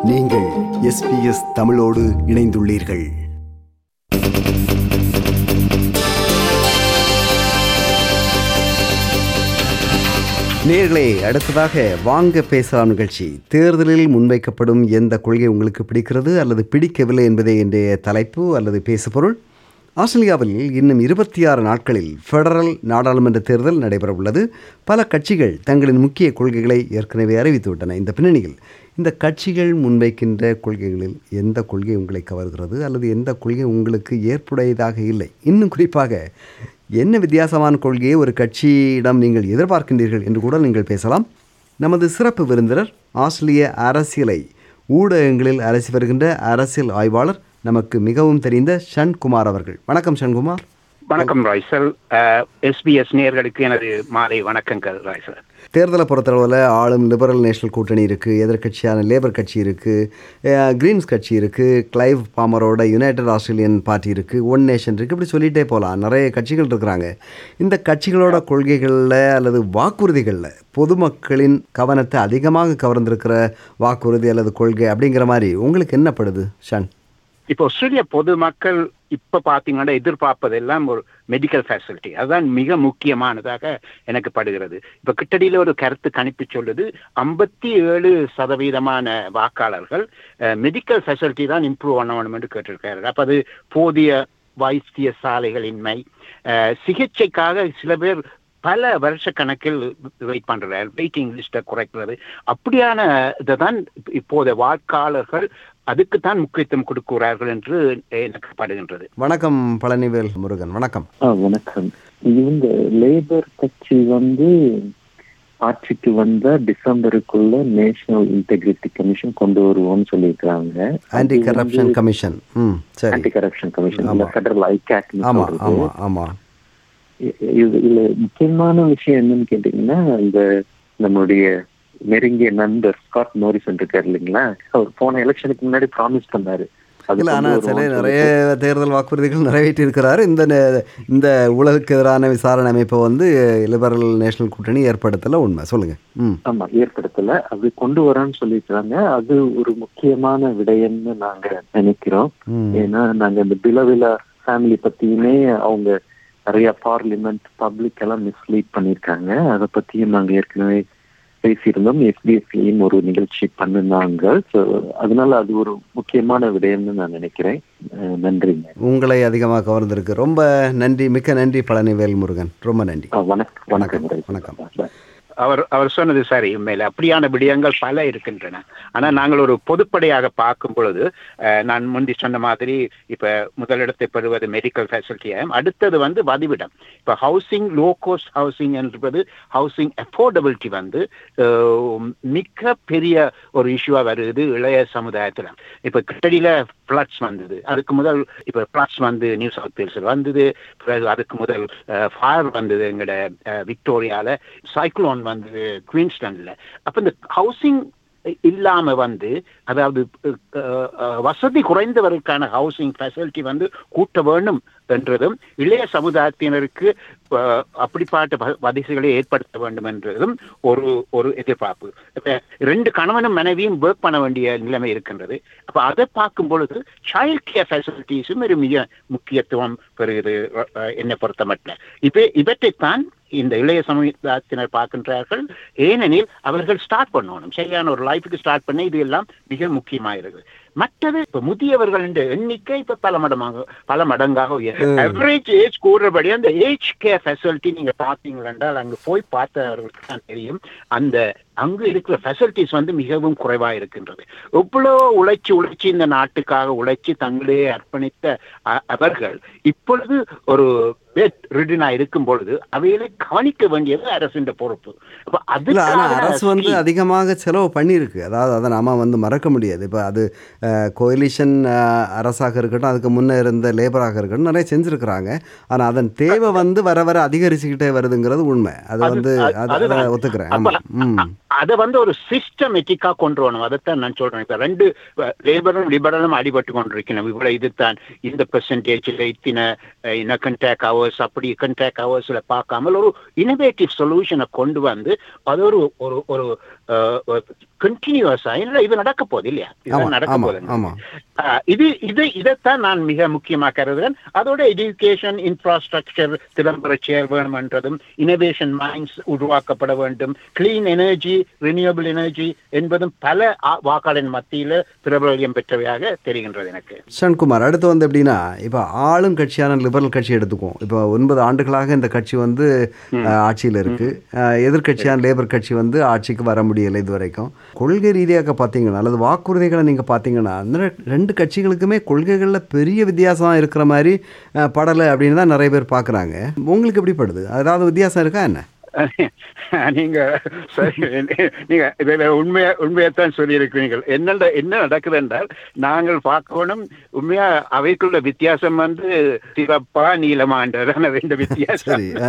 நீங்கள் எஸ்பிஎஸ் தமிழோடு இணைந்துள்ளீர்கள் நேர்களே அடுத்ததாக வாங்க பேசலாம் நிகழ்ச்சி தேர்தலில் முன்வைக்கப்படும் எந்த கொள்கை உங்களுக்கு பிடிக்கிறது அல்லது பிடிக்கவில்லை என்பதே இன்றைய தலைப்பு அல்லது பேசுபொருள் ஆஸ்திரேலியாவில் இன்னும் இருபத்தி ஆறு நாட்களில் ஃபெடரல் நாடாளுமன்ற தேர்தல் நடைபெறவுள்ளது பல கட்சிகள் தங்களின் முக்கிய கொள்கைகளை ஏற்கனவே அறிவித்துவிட்டன இந்த பின்னணியில் இந்த கட்சிகள் முன்வைக்கின்ற கொள்கைகளில் எந்த கொள்கை உங்களை கவர்கிறது அல்லது எந்த கொள்கை உங்களுக்கு ஏற்புடையதாக இல்லை இன்னும் குறிப்பாக என்ன வித்தியாசமான கொள்கையை ஒரு கட்சியிடம் நீங்கள் எதிர்பார்க்கின்றீர்கள் என்று கூட நீங்கள் பேசலாம் நமது சிறப்பு விருந்தினர் ஆஸ்திரேலிய அரசியலை ஊடகங்களில் அரசி வருகின்ற அரசியல் ஆய்வாளர் நமக்கு மிகவும் தெரிந்த ஷண்குமார் அவர்கள் வணக்கம் ஷண்குமார் வணக்கம் ராய்சல் எஸ்பிஎஸ் நேர்களுக்கு எனது மாலை வணக்கங்கள் ராய்சல் தேர்தலை பொறுத்தளவில் ஆளும் லிபரல் நேஷனல் கூட்டணி இருக்குது எதிர்க்கட்சியான லேபர் கட்சி இருக்குது கிரீன்ஸ் கட்சி இருக்குது கிளைவ் பாமரோட யுனைடெட் ஆஸ்திரேலியன் பார்ட்டி இருக்குது ஒன் நேஷன் இருக்குது இப்படி சொல்லிகிட்டே போகலாம் நிறைய கட்சிகள் இருக்கிறாங்க இந்த கட்சிகளோட கொள்கைகளில் அல்லது வாக்குறுதிகளில் பொதுமக்களின் கவனத்தை அதிகமாக கவர்ந்திருக்கிற வாக்குறுதி அல்லது கொள்கை அப்படிங்கிற மாதிரி உங்களுக்கு என்னப்படுது ஷன் இப்போ ஆஸ்திரேலிய பொதுமக்கள் இப்ப பாத்தீங்கன்னா எதிர்பார்ப்பதெல்லாம் ஒரு மெடிக்கல் ஃபெசிலிட்டி அதுதான் மிக முக்கியமானதாக எனக்கு படுகிறது இப்ப கிட்டடியில ஒரு கருத்து கணிப்பு சொல்லுது ஐம்பத்தி ஏழு சதவீதமான வாக்காளர்கள் மெடிக்கல் ஃபெசிலிட்டி தான் இம்ப்ரூவ் பண்ணணும் என்று கேட்டிருக்காரு அப்ப அது போதிய வைத்திய சாலைகளின்மை சிகிச்சைக்காக சில பேர் பல வருஷ கணக்கில் வெயிட் பண்றாரு வெயிட்டிங் லிஸ்ட்டை குறைக்கிறது அப்படியான இதை தான் இப்போதைய வாக்காளர்கள் அதுக்கு தான் முக்கியத்துவம் கொடுக்கிறார்கள் என்று எனக்கு படுகின்றது வணக்கம் பழனிவேல் முருகன் வணக்கம் வணக்கம் இவங்க லேபர் கட்சி வந்து ஆட்சிக்கு வந்த டிசம்பருக்குள்ள நேஷனல் இன்டெகிரிட்டி கமிஷன் கொண்டு வருவோம்னு சொல்லியிருக்காங்க ஆன்டி கரப்ஷன் கமிஷன் ம் சரி ஆன்டி கரப்ஷன் கமிஷன் இந்த ஃபெடரல் ஐகேட் ஆமா ஆமா ஆமா இதுல முக்கியமான விஷயம் என்னன்னு கேட்டீங்கன்னா இந்த நம்மளுடைய நெருங்கிய நண்பர் ஸ்காட் மோரிசன் இருக்காரு இல்லைங்களா அவர் போன எலெக்ஷனுக்கு முன்னாடி ப்ராமிஸ் பண்ணாரு இல்ல ஆனா சில நிறைய தேர்தல் வாக்குறுதிகள் நிறைவேற்றி இருக்கிறாரு இந்த இந்த ஊழலுக்கு எதிரான விசாரணை அமைப்பை வந்து லிபரல் நேஷனல் கூட்டணி ஏற்படுத்தல உண்மை சொல்லுங்க ம் ஆமா ஏற்படுத்தல அது கொண்டு வரான்னு சொல்லியிருக்காங்க அது ஒரு முக்கியமான விடயம்னு நாங்க நினைக்கிறோம் ஏன்னா நாங்க இந்த பிலவிலா ஃபேமிலி பத்தியுமே அவங்க நிறைய பார்லிமெண்ட் பப்ளிக் எல்லாம் மிஸ்லீட் பண்ணியிருக்காங்க அதை பத்தியும் நாங்க ஏற்கனவே பேசியிருந்தோம் எஸ்பிஎஸ்லயும் ஒரு நிகழ்ச்சி பண்ணினாங்க ஸோ அதனால அது ஒரு முக்கியமான விடயம்னு நான் நினைக்கிறேன் நன்றிங்க உங்களை அதிகமாக கவர்ந்திருக்கு ரொம்ப நன்றி மிக்க நன்றி பழனிவேல் முருகன் ரொம்ப நன்றி வணக்கம் வணக்கம் வணக்கம் அவர் அவர் சொன்னது சரி உண்மையில அப்படியான விடயங்கள் பல இருக்கின்றன ஆனா நாங்கள் ஒரு பொதுப்படையாக பார்க்கும் பொழுது நான் முந்தி சொன்ன மாதிரி இப்ப முதலிடத்தை பெறுவது மெடிக்கல் ஃபெசிலிட்டியாகும் அடுத்தது வந்து வதிவிடம் இப்ப ஹவுசிங் லோ கோஸ்ட் ஹவுசிங் என்பது ஹவுசிங் அஃபோர்டபிலிட்டி வந்து மிக பெரிய ஒரு இஷ்யூவா வருது இளைய சமுதாயத்துல இப்ப கிட்டடியில ஃபிளட்ஸ் வந்தது அதுக்கு முதல் இப்ப ஃபிளட்ஸ் வந்து நியூ சவுத் வேல்ஸ்ல வந்தது பிறகு அதுக்கு முதல் ஃபயர் வந்தது எங்கட விக்டோரியால சைக்ளோன் வந்து குவீன்ஸ்லாண்ட்ல அப்ப இந்த ஹவுசிங் இல்லாம வந்து அதாவது வசதி குறைந்தவருக்கான ஹவுசிங் ஃபெசிலிட்டி வந்து கூட்ட வேண்டும் என்றதும் இளைய சமுதாயத்தினருக்கு அப்படிப்பட்ட வசதிகளை ஏற்படுத்த வேண்டும் என்றதும் ஒரு ஒரு எதிர்பார்ப்பு ரெண்டு கணவனும் மனைவியும் ஒர்க் பண்ண வேண்டிய நிலைமை இருக்கின்றது அப்ப அதை பார்க்கும் பொழுது சைல்ட் கேர் ஃபெசிலிட்டிஸும் ஒரு மிக முக்கியத்துவம் பெறுகிறது என்னை பொறுத்த மட்டும் இப்ப இவற்றைத்தான் இந்த இளைய சமுதாயத்தினர் பார்க்கின்றார்கள் ஏனெனில் அவர்கள் ஸ்டார்ட் பண்ணணும் சரியான ஒரு லைஃபுக்கு ஸ்டார்ட் பண்ண இது எல்லாம் மிக முக்கியமாயிருது மற்றது இப்ப முதியவர்கள் எண்ணிக்கை இப்ப பல மடமாக பல மடங்காக அவரேஜ் ஏஜ் கூடுறபடி அந்த ஏஜ் கேர் ஃபெசிலிட்டி நீங்க பாத்தீங்க என்றால் அங்க போய் பார்த்தவர்களுக்கு தான் தெரியும் அந்த அங்கு இருக்கிற ஃபெசிலிட்டிஸ் வந்து மிகவும் குறைவா இருக்கின்றது எவ்வளோ உழைச்சி உழைச்சி இந்த நாட்டுக்காக உழைச்சி தங்களே அர்ப்பணித்த அவர்கள் இப்பொழுது ஒரு ரிடனா இருக்கும் பொழுது அவைகளை கவனிக்க வேண்டியது அரசின் பொறுப்பு அரசு வந்து அதிகமாக செலவு பண்ணியிருக்கு அதாவது அதை நாம வந்து மறக்க முடியாது இப்போ அது கோயிலிஷன் அரசாக இருக்கட்டும் அதுக்கு முன்னே இருந்த லேபராக இருக்கட்டும் நிறைய செஞ்சுருக்கிறாங்க ஆனால் அதன் தேவை வந்து வர வர அதிகரிச்சுக்கிட்டே வருதுங்கிறது உண்மை அது வந்து அதை ஒத்துக்கிறேன் ஆமாம் ம் அதை வந்து ஒரு சிஸ்டமேட்டிக்கா கொண்டு வரணும் அதைத்தான் நான் சொல்றேன் இப்ப ரெண்டு லேபரும் லிபரலும் அடிபட்டு கொண்டிருக்கணும் இவ்வளவு இதுதான் இந்த பெர்சன்டேஜ்ல இத்தனை இன்ன கண்டாக்ட் ஹவர்ஸ் அப்படி கண்டாக்ட் ஹவர்ஸ்ல பார்க்காமல் ஒரு இனோவேட்டிவ் சொல்யூஷனை கொண்டு வந்து அது ஒரு ஒரு ஒரு கண்டினியூஸா இல்ல இது நடக்க போகுது இல்லையா ஆமா இது நடக்க ஆமா போகுது ஆமா ஆஹ் இது இது இதைத்தான் நான் மிக முக்கியமாக கருதுகிறேன் அதோட எஜுகேஷன் இன்ஃப்ராஸ்ட்ரக்சர் திறம்பட சேர் வேணுமென்றதும் இனோவேஷன் மைண்ட்ஸ் உருவாக்கப்பட வேண்டும் கிளீன் எனர்ஜி ரினியூவபிள் எனர்ஜி என்பதும் பல ஆ- வாக்காளரின் மத்தியில பிரபல்யம் பெற்றவையாக தெரிகின்றது எனக்கு சண்குமார் அடுத்து வந்து எப்படின்னா இப்போ ஆளும் கட்சியான லிபரல் கட்சி எடுத்துக்குவோம் இப்போ ஒன்பது ஆண்டுகளாக இந்த கட்சி வந்து ஆட்சியில் இருக்கு அஹ், எதிர்க்கட்சியான லேபர் கட்சி வந்து ஆட்சிக்கு வர முடியலை இது வரைக்கும் கொள்கை ரீதியாக பார்த்தீங்கன்னா அல்லது வாக்குறுதிகளை நீங்கள் பார்த்தீங்கன்னா அந்த ரெ- ரெண்டு கட்சிகளுக்குமே கொள்கைகளில் பெரிய வித்தியாசம் இருக்கிற மாதிரி அஹ், படலை அப்படின்னு தான் நிறைய பேர் பார்க்குறாங்க உங்களுக்கு எப்படி படுது அதாவது வித்தியாசம் இருக்கா என்ன நீங்க சரி நீங்க இதுல உண்மையா உண்மையத்தான் சொல்லியிருக்கிறீர்கள் என்ன என்ன நடக்குது என்றால் நாங்கள் பார்க்கணும் உண்மையா அவைக்குள்ள வித்தியாசம் வந்து சிவப்பா நீலமான்றதான ரெண்டு வித்தியாசம் சரி ஆ.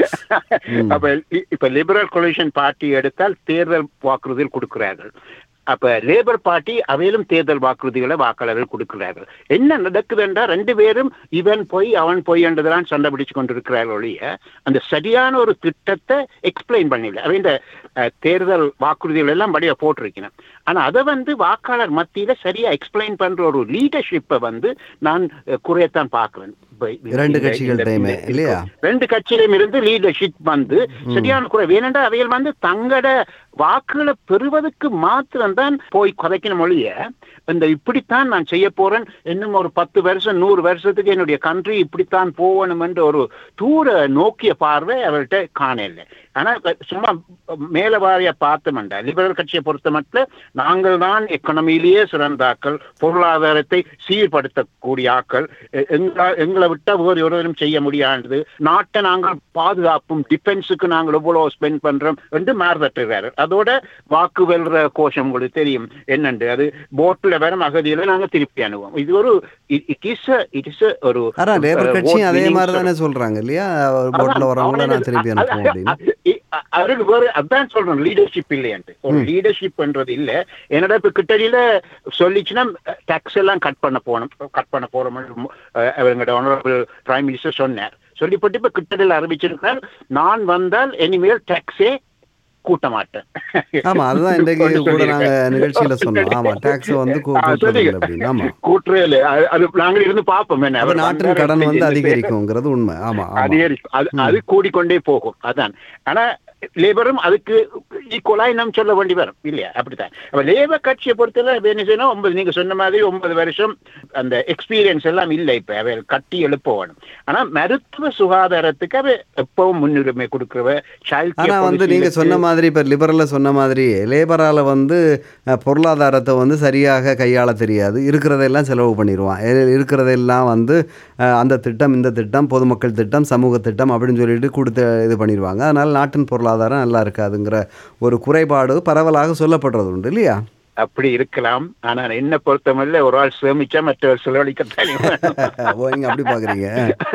அப்ப இ- இப்ப லிபரல் கொலிஷன் பார்ட்டி எடுத்தால் தேர்தல் வாக்குறுதிகள் கொடுக்கிறார்கள் அப்ப லேபர் பார்ட்டி அவையிலும் தேர்தல் வாக்குறுதிகளை வாக்காளர்கள் கொடுக்கிறார்கள் என்ன நடக்குது என்றால் ரெண்டு பேரும் இவன் போய் அவன் போய் என்றதெல்லாம் சண்டை பிடிச்சு கொண்டிருக்கிறார்கள் ஒழிய அந்த சரியான ஒரு திட்டத்தை எக்ஸ்பிளைன் பண்ணல அவன் இந்த அஹ், தேர்தல் வாக்குறுதிகள் எல்லாம் படியா போட்டிருக்கணும் ஆனா அதை வந்து வாக்காளர் மத்தியில சரியா எக்ஸ்பிளைன் பண்ற ஒரு லீடர்ஷிப்பை வந்து நான் அஹ், குறையத்தான் பார்க்கிறேன் இப்ப இந்த- ரெண்டு இந்த- கட்சிகள்டையுமே, இந்த- இல்லையா? ரெண்டு கட்சியிலும் இருந்து லீடர்ஷிப் வந்து சரியான குறை வேணண்டா அவைகள் வந்து தங்கட வாக்குகளை பெறுவதற்கு மாத்திரம்தான் போய் குறைக்கணும் ஒழிய இந்த இப்படித்தான் நான் செய்ய போறேன் இன்னும் ஒரு பத்து வருஷம் நூறு வருஷத்துக்கு என்னுடைய கண்ட்ரி இப்படித்தான் போகணும் என்ற ஒரு தூர நோக்கிய பார்வை அவர்கிட்ட காணல ஆனா இப்ப சும்மா மேல வாரிய பார்த்தோம்டா லிபரல் கட்சியை பொறுத்த மட்டும் நாங்கள் தான் எக்கனமியிலேயே சிறந்தாக்கள் பொருளாதாரத்தை சீர்படுத்தக்கூடிய ஆக்கள் எ- எங்களா எங்களை விட்டா வேறு ஒருவரும் செய்ய முடியாது நாட்டை நாங்கள் பாதுகாப்பும் டிஃபென்ஸுக்கு நாங்கள் எவ்வளவு ஸ்பெண்ட் பண்றோம் என்று மாறுதட்டுறாரு அதோட வாக்கு வெல்ற கோஷம் உங்களுக்கு தெரியும் என்னண்டு அது போட்ல வரும் அகதியில நாங்க திருப்பி அனுப்புவோம் இது ஒரு இட் இஸ் இட் இஸ் ஒரு அதான் லேபர் uh, கட்சியும் vote அதே winning மாதிரி தானே சொல்றாங்க இல்லையா போட்டில் அதான் வரவங்கள நான் அவனுக்கு திருப்பி அது- அனுப்புவோம் அப்படின்னு அது- இ- அ- அவருக்கு வேறு அதான் சொல்றேன் லீடர்ஷிப் இல்லையான்ட்டு ஒரு லீடர்ஷிப் பண்றது இல்ல என்னடா இப்ப கிட்டடியில சொல்லிச்சுன்னா டாக்ஸ் எல்லாம் கட் பண்ண போனோம் கட் பண்ண போறோம் அவங்களோட ஆனரபிள் பிரைம் மினிஸ்டர் சொன்னார் சொல்லிப்பட்டு இப்ப கிட்டடியில் அறிவிச்சிருக்கார் நான் வந்தால் இனிமேல் டாக்ஸே கூட்ட மாட்டேன் ஆமா அதுதான் இன்றைக்கு ஒன்று கூட நாங்க சொல்லியிருக்கேன். நிகழ்ச்சியில சொன்னோம் ஆமா டாக்ஸ் வந்து கூ- ஆ, கூட்டுறது சொல்லுங்க. இல்லை அப்படின்னு ஆமா கூட்டுறே இல்லை அது- அது நாங்கள் இருந்து பார்ப்போம் என்ன அப்ப அவர் நாட்டின் வந்தாரா கடன் வந்து செஞ்சு- அதிகரிக்குங்கிறது உண்மை ஆமா ஆமா அதிகரிக்கும் அது அது கூடிக்கொண்டே போகும் அதான் ஆனா லேபரும் அதுக்கு ஈக்குவலாய் நாம் சொல்ல வேண்டி வரும் இல்லையா அப்படித்தான் அப்ப லேபர் கட்சியை பொறுத்தவரை இப்ப என்ன செய்யணும் ஒன்பது நீங்க சொன்ன மாதிரி ஒன்பது வருஷம் அந்த எக்ஸ்பீரியன்ஸ் எல்லாம் இல்லை இப்ப அவை கட்டி எழுப்ப வேணும் ஆனா மருத்துவ சுகாதாரத்துக்கு அவ எப்பவும் முன்னுரிமை கொடுக்கிறவ சைல்ட் ஆனா வந்து நீங்க சொன்ன மாதிரி இப்ப லிபரல்ல சொன்ன மாதிரி லேபரால வந்து அஹ், பொருளாதாரத்தை வந்து சரியாக கையாள தெரியாது இருக்கிறதெல்லாம் செலவு பண்ணிடுவான் எ- இருக்கிறதெல்லாம் வந்து அஹ், அந்த திட்டம் இந்த திட்டம் பொதுமக்கள் திட்டம் சமூக திட்டம் அப்படின்னு சொல்லிட்டு கொடுத்து இது பண்ணிடுவாங்க அதனால நாட்டின் பொருளாதாரம் நல்லா இருக்காதுங்கிற ஒரு குறைபாடு பரவலாக சொல்லப்படுறது உண்டு இல்லையா அப்படி இருக்கலாம் ஆனா என்ன பொறுத்தமல்ல ஒரு ஆள் சேமிச்சா மற்றவர் செலவழிக்கத்தானே வேணும். ஓ நீங்க அப்படி பாக்குறீங்க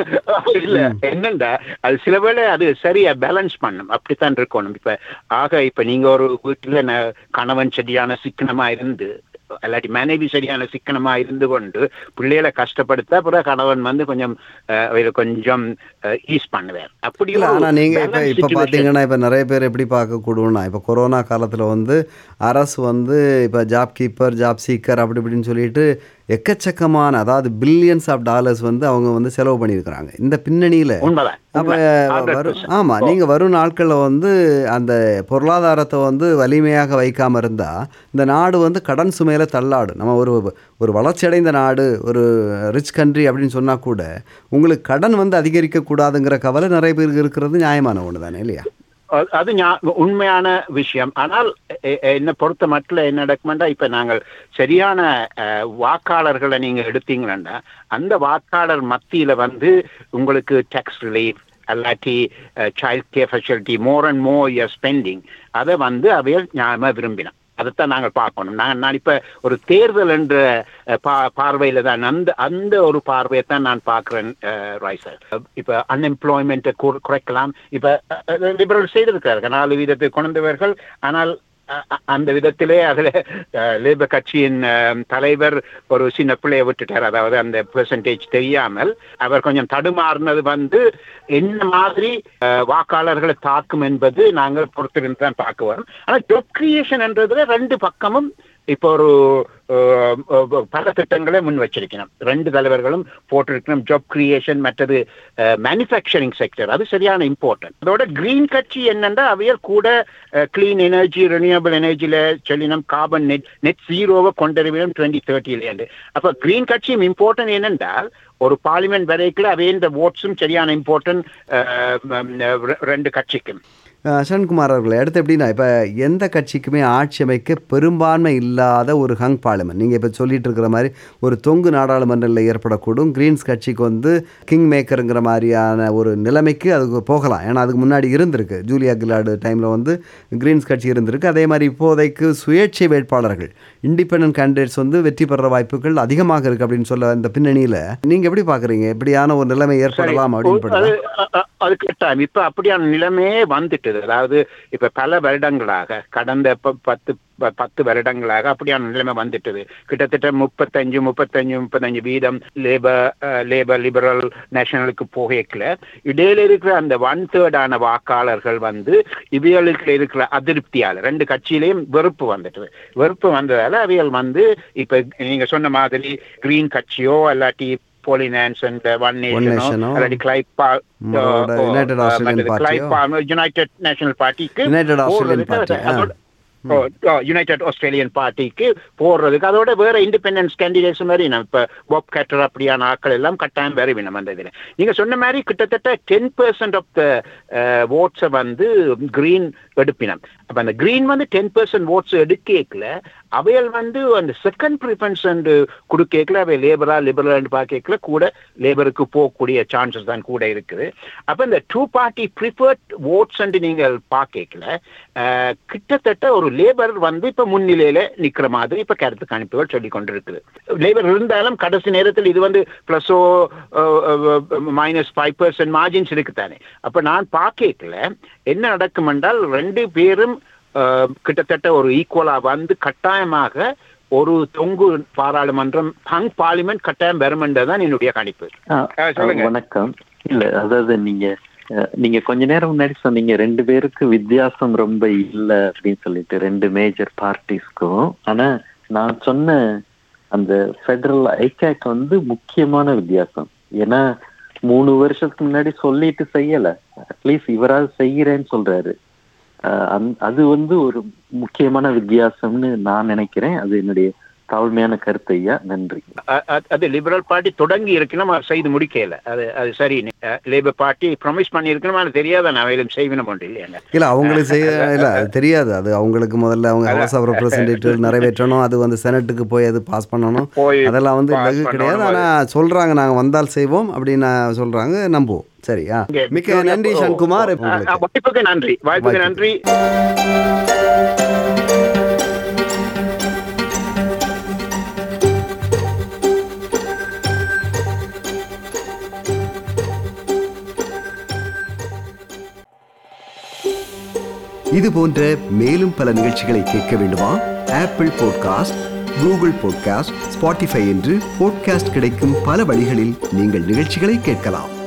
இல்ல என்னண்டா அது சில வேளை அது சரியா பேலன்ஸ் பண்ணும் அப்படித்தான் இருக்கணும் இப்ப ஆக இப்ப நீங்க ஒரு வீட்டுல ந- கணவன் சரியான சிக்கனமா இருந்து அல்லாட்டி மனைவி சரியான சிக்கனமா இருந்து கொண்டு பிள்ளைகளை கஷ்டப்படுத்த அப்புறம் கணவன் வந்து கொஞ்சம் அஹ், அவரை கொஞ்சம் ஈஸ் பண்ணுவார் அப்படி இல்ல ஒரு ஆனா நீங்க இப்ப balance இப்ப situation. பாத்தீங்கன்னா இப்ப நிறைய பேர் எப்படி பார்க்க கூடுவோம்னா இப்ப கொரோனா காலத்துல வந்து அரசு வந்து இப்ப ஜாப் கீப்பர் ஜாப் சீக்கர் அப்படி இப்படின்னு சொல்லிட்டு எக்கச்சக்கமான அதாவது பில்லியன்ஸ் ஆஃப் டாலர்ஸ் வந்து அவங்க வந்து செலவு பண்ணியிருக்கிறாங்க இந்த பின்னணியில உண்மைதான் அப்ப உண்மை. 100%. வரும் ஆமா நீங்க வரும் நாட்கள்ல வந்து அந்த பொருளாதாரத்தை வந்து வலிமையாக வைக்காம இருந்தா இந்த நாடு வந்து கடன் சுமையில தள்ளாடும் நம்ம ஒரு ஒரு வளர்ச்சியடைந்த நாடு ஒரு ரிச் கண்ட்ரி அப்படின்னு சொன்னா கூட உங்களுக்கு கடன் வந்து அதிகரிக்க கூடாதுங்கிற கவலை நிறைய பேருக்கு இருக்கிறது நியாயமான ஒண்ணு தானே இல்லையா அது- அது ஞா- உண்மையான விஷயம் ஆனால் எ- எ- என்னை பொறுத்த மட்டும் என்ன நடக்குமெண்டா இப்ப நாங்கள் சரியான அஹ், வாக்காளர்களை நீங்க எடுத்தீங்கன்னா அந்த வாக்காளர் மத்தியில வந்து உங்களுக்கு டேக்ஸ் ரிலீஃப் அல்லாட்டி child care facility more and more யர் ஸ்பெண்டிங் அதை வந்து அவையில் ஞாபகம் விரும்பினோம் அதைத்தான் நாங்கள் பார்க்கணும் நான் நான் இப்ப ஒரு தேர்தல் என்ற அஹ், பா பார்வையில தான் அந்த அந்த ஒரு பார்வையை தான் நான் பார்க்கிறேன் ராய் சார் இப்ப அன்எம்ப்ளாய்மெண்ட்டை குறைக்கலாம் இப்ப லிபரல் செய்திருக்கிறார்கள் நாலு வீதத்தை கொண்டவர்கள் ஆனால் அ- அ- அந்த விதத்திலே அதுல அஹ், லேபர் கட்சியின் அஹ், தலைவர் ஒரு சின்ன பிள்ளையை விட்டுட்டார் அதாவது அந்த பெர்சன்டேஜ் தெரியாமல் அவர் கொஞ்சம் தடுமாறினது வந்து என்ன மாதிரி அஹ், வாக்காளர்களை தாக்கும் என்பது நாங்கள் பொறுத்திருந்து தான் பார்க்க வரோம் ஆனா ஜாப் கிரியேஷன் என்றதுல ரெண்டு பக்கமும் இப்போ ஒரு அஹ், அஹ், பல திட்டங்களை முன் வச்சிருக்கணும் ரெண்டு தலைவர்களும் போட்டிருக்கணும் ஜாப் கிரியேஷன் மற்றது மேனுஃபேக்சரிங் செக்டர் அது சரியான இம்பார்ட்டன்ட் அதோட கிரீன் கட்சி என்னன்னா அவையர் கூட கிளீன் எனர்ஜி ரெனியூவபிள் எனர்ஜியில சொல்லினோம் கார்பன் நெட் நெட் ஜீரோவை கொண்டறிவிடும் டுவெண்ட்டி தேர்ட்டிலேருந்து அப்ப கிரீன் கட்சியும் இம்பார்ட்டன்ட் என்னென்றால் ஒரு பார்லிமெண்ட் வரைக்கும் அவே இந்த ஓட்ஸும் சரியான இம்பார்ட்டன்ட் ரெண்டு கட்சிக்கும் அஹ், சரண்குமார் அவர்களே அடுத்து எப்படின்னா இப்போ எந்த கட்சிக்குமே ஆட்சி அமைக்க பெரும்பான்மை இல்லாத ஒரு ஹங் பார்லிமெண்ட் நீங்கள் இப்போ சொல்லிட்டு இருக்கிற மாதிரி ஒரு தொங்கு நாடாளுமன்றத்தில் ஏற்படக்கூடும் கிரீன்ஸ் கட்சிக்கு வந்து கிங் மேக்கருங்கிற மாதிரியான ஒரு நிலைமைக்கு அதுக்கு போகலாம் ஏன்னா அதுக்கு முன்னாடி இருந்திருக்கு ஜூலியா கிலாடு டைமில் வந்து கிரீன்ஸ் கட்சி இருந்திருக்கு அதே மாதிரி இப்போதைக்கு சுயேட்சை வேட்பாளர்கள் இண்டிபெண்டன்ட் கேண்டிடேட்ஸ் வந்து வெற்றி பெற வாய்ப்புகள் அதிகமாக இருக்கு அப்படின்னு சொல்ல இந்த பின்னணியில் நீங்கள் எப்படி பார்க்குறீங்க எப்படியான ஒரு நிலைமை ஏற்படலாம் அப்படின்னு அது படுதா? அ- அ- அது கட்டாயம் இப்ப அப்படியான நிலைமையே வந்துட்டது அதாவது இப்ப பல வருடங்களாக கடந்த ப- பத்து ப- பத்து வருடங்களாக அப்படியான நிலைமை வந்துட்டது கிட்டத்தட்ட முப்பத்தஞ்சு முப்பத்தஞ்சு முப்பத்தஞ்சு வீதம் லேபர் அஹ், லேபர் லிபரல் நேஷனலுக்கு போகல இடையில இருக்கிற அந்த ஒன் தேர்டான வாக்காளர்கள் வந்து இவியலுக்கு இருக்கிற அதிருப்தியால ரெண்டு கட்சியிலையும் வெறுப்பு வந்துட்டது வெறுப்பு வந்ததால அவியல் வந்து இப்ப நீங்க சொன்ன மாதிரி கிரீன் கட்சியோ இல்லாட்டி போலினான்ஸ் அண்ட் ஒன் நேஷனோ நேஷனோ, இல்லாட்டி கிளைப் பா- உங்களோட ஓ, United ஓ, Australian மற்றது Party-யோ? கிளைப் பா- யுனைடெட் நேஷனல் பார்ட்டிக்கு United Australian போறதுக்கு Party, ஆ. அதோட- ஓ, ஓ, யுனைடெட் ஆஸ்திரேலியன் பார்ட்டிக்கு போடுறதுக்கு அதோட வேற இண்டிபெண்டன்ஸ் கேண்டிடேட்ஸ் மாதிரி நம்ம இப்ப பாப் கேட்டர் அப்படியான ஆட்கள் எல்லாம் கட்டாயம் வேற வேணும் அந்த இதுல நீங்க சொன்ன மாதிரி கிட்டத்தட்ட டென் பெர்சன்ட் ஆஃப் த ஓட்ஸை வந்து கிரீன் எடுப்பினம் அப்ப அந்த கிரீன் வந்து டென் பெர்சன்ட் ஓட்ஸ் எடுக்கல அவைகள் வந்து அந்த செகண்ட் ப்ரிஃபரன்ஸ் கொடுக்கல அவை லேபரா லிபரல் பார்க்கல கூட லேபருக்கு போகக்கூடிய சான்சஸ் தான் கூட இருக்குது அப்ப இந்த டூ பார்ட்டி ப்ரிஃபர்ட் ஓட்ஸ் நீங்கள் பார்க்கல கிட்டத்தட்ட ஒரு லேபர் வந்து இப்ப முன்னிலையில நிக்கிற மாதிரி இப்ப கருத்து கணிப்புகள் சொல்லி கொண்டிருக்குது லேபர் இருந்தாலும் கடைசி நேரத்தில் இது வந்து பிளஸோ மைனஸ் ஃபைவ் பர்சன்ட் மார்ஜின்ஸ் இருக்குதானே அப்ப நான் பார்க்கல என்ன நடக்கும் என்றால் ரெண்டு பேரும் அஹ், கிட்டத்தட்ட ஒரு ஈக்குவலா வந்து கட்டாயமாக ஒரு தொங்கு பாராளுமன்றம் ஹங் பார்லிமெண்ட் கட்டாயம் வரும் தான் என்னுடைய கணிப்பு ஆ, ஆ, சொல்லுங்க. வணக்கம் இல்ல அதாவது நீங்க அஹ், நீங்க கொஞ்ச நேரம் முன்னாடி சொன்னீங்க ரெண்டு பேருக்கு வித்தியாசம் ரொம்ப இல்ல அப்படின்னு சொல்லிட்டு ரெண்டு மேஜர் பார்ட்டிஸ்க்கும் ஆனா நான் சொன்ன அந்த ஃபெடரல் ஐகேக் வந்து முக்கியமான வித்தியாசம் ஏன்னா மூணு வருஷத்துக்கு முன்னாடி சொல்லிட்டு செய்யல அட்லீஸ்ட் இவரால் செய்கிறேன்னு சொல்றாரு அஹ், அந்த- அது வந்து ஒரு முக்கியமான வித்தியாசம்னு நான் நினைக்கிறேன் அது என்னுடைய தாழ்மையான கருத்து ஐயா நன்றி அ- அ- அது லிபரல் பார்ட்டி தொடங்கி இருக்கணும் அது செய்து முடிக்கல அது அது சரி லேபர் பார்ட்டி ப்ரொமிஸ் பண்ணி இருக்கணும் அது தெரியாத நான் வேலும் செய்வினம் ஒன்று இல்லையாங்க இல்ல அவங்களுக்கு செய்ய இல்ல அது தெரியாது அது அவங்களுக்கு முதல்ல அவங்க ஹவுஸ் ஆஃப் ரெப்ரசன்டேட்டிவ் நிறைவேற்றணும் அது வந்து செனட்டுக்கு போய் அது பாஸ் பண்ணணும் போய் அதெல்லாம் வந்து pass லகு கிடையாது பண்ணணும். ஆனா சொல்றாங்க நாங்க வந்தால் செய்வோம் அப்படின்னு சொல்றாங்க நம்புவோம் சரியா இங்கே மிக்க நன்றி ஓ, சன்குமார் ஓ, உங்களுக்கு அ, வாய்ப்புக்கு நன்றி வாய்ப்புக்கு நன்றி இது போன்ற மேலும் பல நிகழ்ச்சிகளை கேட்க வேண்டுமா Apple podcast Google podcast Spotify என்று பாட்காஸ்ட் கிடைக்கும் பல வழிகளில் நீங்கள் நிகழ்ச்சிகளை கேட்கலாம்